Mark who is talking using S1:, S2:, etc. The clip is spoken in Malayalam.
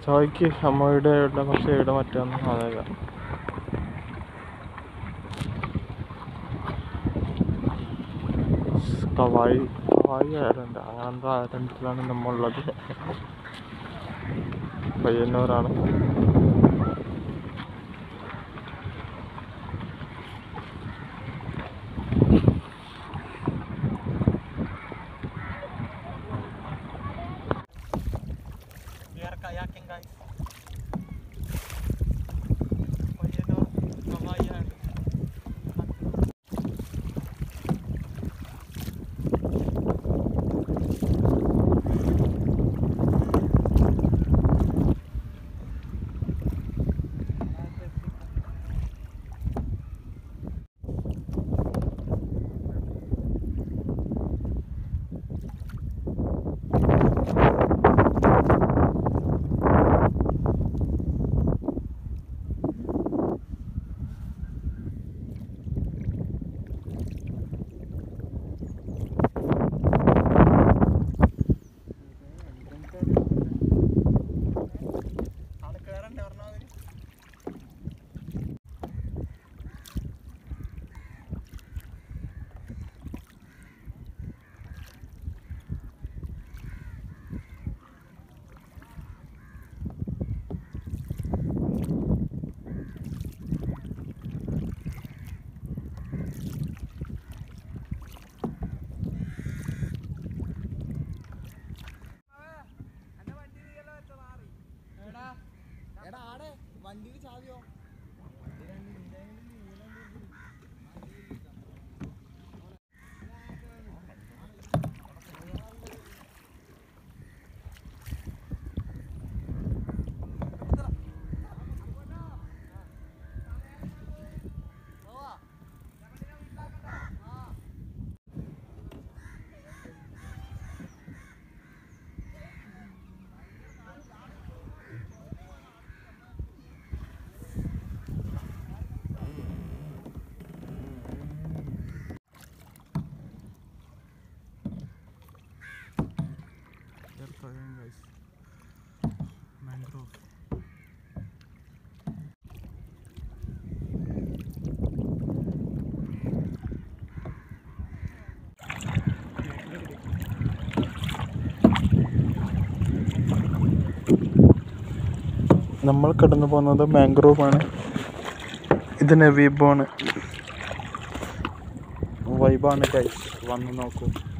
S1: ചോയ്ക്ക് അമ്മയുടെ ഇവിടെ പക്ഷേ ഇവിടെ മറ്റൊന്നും അതല്ല കവായി കവായി ഐലൻഡ് അങ്ങനത്തെ ഐലൻഡിലാണ് നമ്മളുള്ളത് പയ്യന്നൂരാണ് We are kayaking guys. Payyanur Kavvayi island അവിടെ കേറണ്ടേ പറഞ്ഞാൽ
S2: എടാ ആടെ വണ്ടിയിൽ ചാവിയോ
S1: They're crying guys. Mangrove. നമ്മൾ കടന്നു പോകുന്നത് മാംഗ്രോവ് ആണ് ഇത് നവീബാണ് വൈബാണ് ഗൈസ് വന്ന് നോക്കൂ